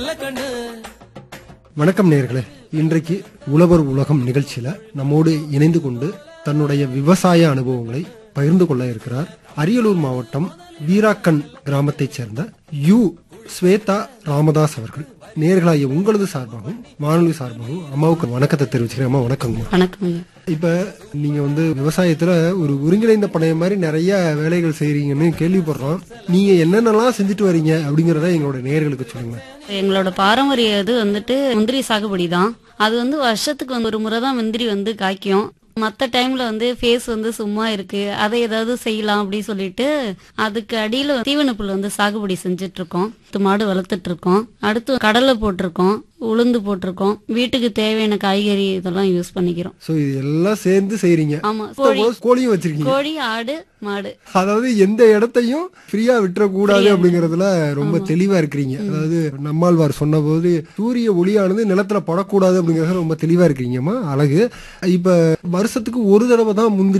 வணக்கம் நேர்களே இன்றைக்கு உழவர் உலகம் நிகழ்ச்சியில நம்மோடு இணைந்து கொண்டு தன்னுடைய விவசாய அனுபவங்களை பகிர்ந்து கொள்ள இருக்கிறார் அரியலூர் மாவட்டம் வீராக்கன் கிராமத்தைச் சேர்ந்த யு ஸ்வேதா ராமதாஸ் அவர்கள் நேர்களாகிய உங்களது சார்பாகவும் வானொலி சார்பாகவும் அம்மாவுக்கு வணக்கத்தை தெரிவிச்சுக்கிறேன் அம்மா வணக்கங்கம்மா வணக்கம் ஐயா இப்ப நீங்க வந்து விவசாயத்துல ஒரு ஒருங்கிணைந்த பணைய மாதிரி நிறைய வேலைகள் செய்றீங்கன்னு கேள்விப்படுறோம் நீங்க என்னென்னலாம் செஞ்சுட்டு வரீங்க அப்படிங்கறத எங்களோட நேயர்களுக்கு சொல்லுங்க எங்களோட பாரம்பரிய இது வந்துட்டு முந்திரி சாகுபடி தான் அது வந்து வருஷத்துக்கு வந்து ஒரு முறை தான் முந்திரி வந்து காய்க்கும் மற்ற டைம்ல வந்து ஃபேஸ் வந்து சும்மா இருக்கு அதை ஏதாவது செய்யலாம் அப்படின்னு சொல்லிட்டு அதுக்கு அடியில தீவன புல் வந்து சாகுபடி செஞ்சுட்டு இருக்கோம் பத்து மாடு வளர்த்துட்டு இருக்கோம் அடுத்து கடலை போட்டிருக்கோம் உளுந்து போட்டிருக்கோம் வீட்டுக்கு தேவையான காய்கறி இதெல்லாம் யூஸ் பண்ணிக்கிறோம் சோ இது எல்லாம் சேர்ந்து செய்றீங்க ஆமா கோழி கோழியும் வச்சிருக்கீங்க கோழி ஆடு மாடு அதாவது எந்த இடத்தையும் ஃப்ரீயா விட்டுறக்கூடாது அப்படிங்கறதுல ரொம்ப தெளிவா இருக்கிறீங்க அதாவது நம்மாழ்வார் சொன்னபோது சூரிய ஒளியானது நிலத்துல படக்கூடாது அப்படிங்கறதுல ரொம்ப தெளிவா இருக்கிறீங்கம்மா அழகு இப்ப வருஷத்துக்கு ஒரு தடவை தான் முந்திரி